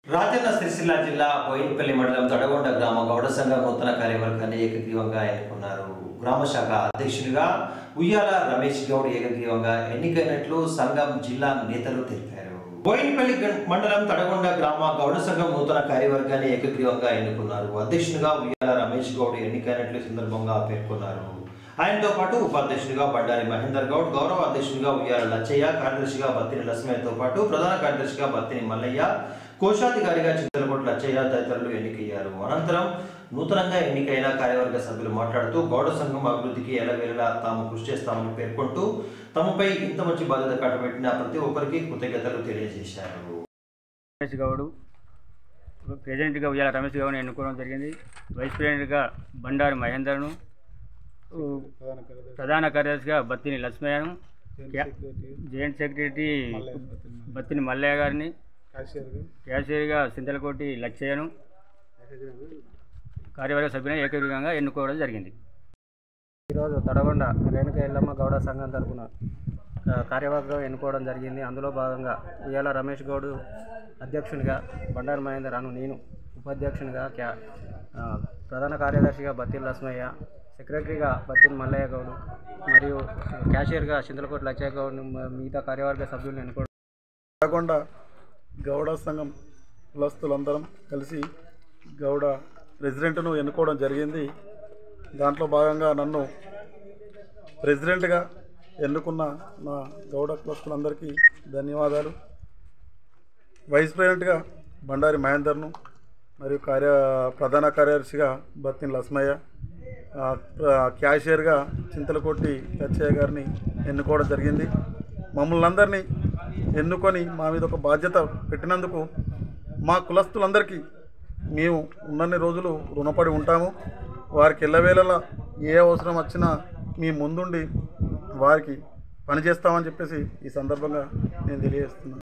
రాజన్న సిరిసిల్ల జిల్లా బోయినపల్లి మండలం తడగొండ గ్రామ గౌడ సంఘం నూతన కార్యవర్గాన్ని ఏకగ్రీవంగా ఎన్నుకున్నారు గ్రామ శాఖ అధ్యక్షుడిగా ఉయ్యాల రమేష్ గౌడ్ ఏకగ్రీవంగా ఎన్నికైనట్లు సంఘం జిల్లా నేతలు తెలిపారు బోయినపల్లి గ- మండలం తడగొండ గ్రామ గౌడ సంఘం నూతన కార్యవర్గాన్ని ఏకగ్రీవంగా ఎన్నుకున్నారు అధ్యక్షునిగా ఉయ్యాల రమేష్ గౌడ్ ఎన్నికైనట్లు ఈ సందర్భంగా పేర్కొన్నారు ఆయనతో పాటు ఉపాధ్యక్షుడిగా బండారి మహేందర్ గౌడ్ గౌరవ అధ్యక్షుడిగా ఉయ్యాల లచ్చయ్య కార్యదర్శిగా బత్తిని లక్ష్మయ్యతో పాటు ప్రధాన కార్యదర్శిగా బత్తిని మల్లయ్య కోశాధికారిగా చింతలకోట లచ్చయ్య తదితరులు ఎన్నికయ్యారు అనంతరం నూతనంగా ఎన్నికైన కార్యవర్గ సభ్యులు మాట్లాడుతూ గౌడ సంఘం అభివృద్ధికి ఎలవేళలా తాము కృషి చేస్తామని పేర్కొంటూ తమపై ఇంత మంచి బాధ్యత కట్టబెట్టిన ప్రతి ఒక్కరికి కృతజ్ఞతలు తెలియజేశారు రమేష్ గౌడ్ ప్రెసిడెంట్గా ఉయ్యాల రమేష్ గౌడ్ని ఎన్నుకోవడం జరిగింది వైస్ ప్రెసిడెంట్గా బండారు మహేందర్ను ఊ, ప్రధాన కార్యదర్శిగా బత్తిని లక్ష్మయ్యను క్యా- జాయింట్ సెక్రటరీ బత్తిని మల్లయ్య గారిని క్యాషియర్గా సింతలకోటి లచ్చయ్యను కార్యవర్గ సభ్యులను ఏకగ్రీవంగా ఎన్నుకోవడం జరిగింది ఈరోజు తడగొండ రేణుక ఎల్లమ్మ గౌడ సంఘం తరపున ఆ, కార్యవర్గం ఎన్నుకోవడం జరిగింది అందులో భాగంగా ఉయ్యాల రమేష్ గౌడ్ అధ్యక్షునిగా బండారు మహేందర్ అను నేను ఉపాధ్యక్షునిగా క్యా ఆ, ప్రధాన కార్యదర్శిగా బత్తిల్ లక్ష్మయ్య సెక్రటరీగా బత్తిల్ మల్లయ్య గౌడ్ మరియు క్యాషియర్గా చింతలకోట లచ్చయ్య గౌడ్ మ- మిగతా కార్యవర్గ సభ్యులను ఎన్నుకోవడం కాకుండా గౌడ సంఘం కులస్తులందరం కలిసి గౌడ ప్రెసిడెంట్ను ఎన్నుకోవడం జరిగింది దాంట్లో భాగంగా నన్ను ప్రెసిడెంట్గా ఎన్నుకున్న నా గౌడ కులస్తులందరికీ ధన్యవాదాలు వైస్ ప్రెసిడెంట్గా బండారి మహేందర్ను మరియు కార్య ప్రధాన కార్యదర్శిగా బత్తిన లక్ష్మయ్య ఆ, ప్ర- క్యాషియర్గా చింతలకొట్టి లచ్చయ్య గారిని ఎన్నుకోవడం జరిగింది మమ్మల్ని అందరినీ ఎన్నుకొని మా మీద ఒక బాధ్యత పెట్టినందుకు మా కులస్తులందరికీ మేము ఉన్నన్ని రోజులు రుణపడి ఉంటాము వారికి ఎల్లవేళలా ఏ అవసరం వచ్చినా మీ ముందుండి వారికి పనిచేస్తామని చెప్పేసి ఈ సందర్భంగా నేను తెలియజేస్తున్నాను